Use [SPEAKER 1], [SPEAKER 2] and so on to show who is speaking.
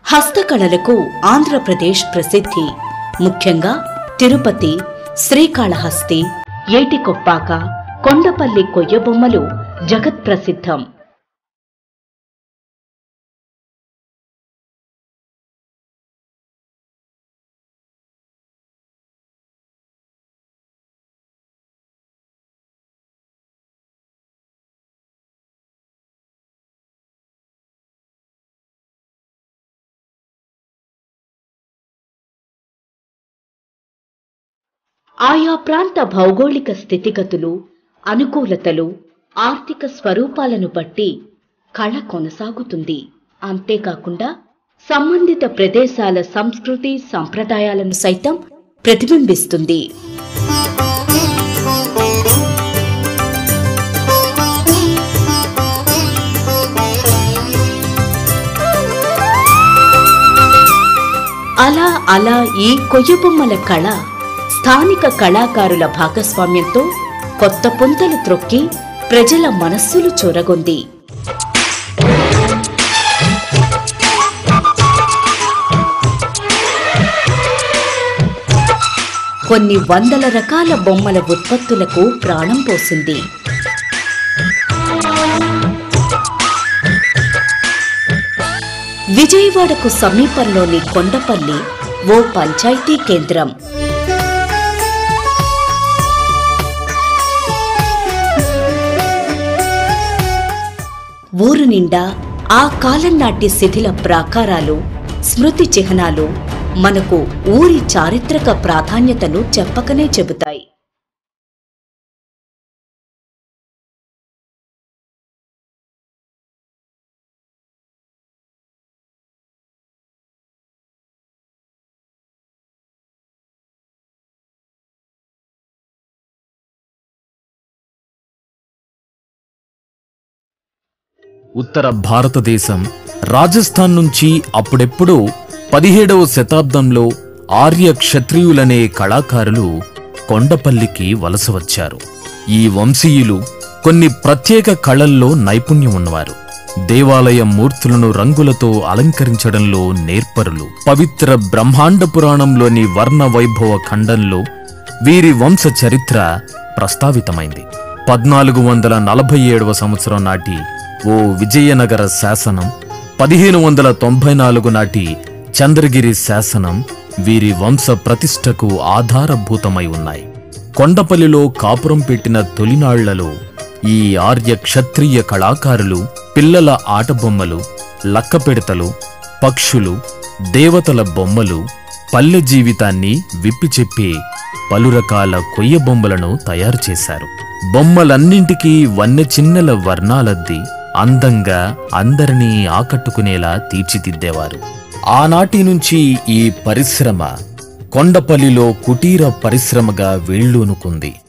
[SPEAKER 1] హస్తకళలకు ఆంధ్రప్రదేశ్ ప్రసిద్ధి ముఖ్యంగా తిరుపతి శ్రీకాళహస్తి ఏటికొప్పాక కొండపల్లి కొయ్యబొమ్మలు జగత్ ప్రసిద్ధం ఆయా ప్రాంత భౌగోళిక స్థితిగతులు అనుకూలతలు ఆర్థిక స్వరూపాలను బట్టి కళ కొనసాగుతుంది అంతేకాకుండా సంబంధిత ప్రదేశాల సంస్కృతి సంప్రదాయాలను సైతం ప్రతిబింబిస్తుంది అలా అలా ఈ కొయ్యబొమ్మల కళ స్థానిక కళాకారుల భాగస్వామ్యంతో కొత్త పుంతలు త్రొక్కి ప్రజల మనస్సులు చొరగొంది కొన్ని వందల రకాల బొమ్మల ఉత్పత్తులకు ప్రాణం పోసింది విజయవాడకు సమీపంలోని కొండపల్లి ఓ పంచాయతీ కేంద్రం ఊరు నిండా ఆ కాలం నాటి శిథిల ప్రాకారాలు స్మృతి చిహ్నాలు మనకు ఊరి చారిత్రక ప్రాధాన్యతను చెప్పకనే చెబుతాయి
[SPEAKER 2] ఉత్తర భారతదేశం రాజస్థాన్ నుంచి అప్పుడెప్పుడో పదిహేడవ శతాబ్దంలో ఆర్య క్షత్రియులనే కళాకారులు కొండపల్లికి వలస వచ్చారు ఈ వంశీయులు కొన్ని ప్రత్యేక కళల్లో నైపుణ్యం ఉన్నవారు దేవాలయ మూర్తులను రంగులతో అలంకరించడంలో నేర్పరులు పవిత్ర బ్రహ్మాండ పురాణంలోని వర్ణ వైభవ ఖండంలో వీరి వంశ చరిత్ర ప్రస్తావితమైంది పద్నాలుగు వందల నలభై ఏడవ సంవత్సరం నాటి ఓ విజయనగర శాసనం పదిహేను వందల తొంభై నాలుగు నాటి చంద్రగిరి శాసనం వీరి వంశ ప్రతిష్టకు ఆధారభూతమై ఉన్నాయి కొండపల్లిలో కాపురం పెట్టిన తొలినాళ్లలో ఈ ఆర్య క్షత్రియ కళాకారులు పిల్లల ఆటబొమ్మలు లక్కపెడతలు పక్షులు దేవతల బొమ్మలు పల్లె జీవితాన్ని విప్పి చెప్పే పలు రకాల కొయ్య బొమ్మలను తయారు చేశారు బొమ్మలన్నింటికీ వన్నె చిన్నెల వర్ణాలద్ది అందంగా అందరినీ ఆకట్టుకునేలా తీర్చిదిద్దేవారు ఆనాటి నుంచి ఈ పరిశ్రమ కొండపల్లిలో కుటీర పరిశ్రమగా వేళ్ళూనుకుంది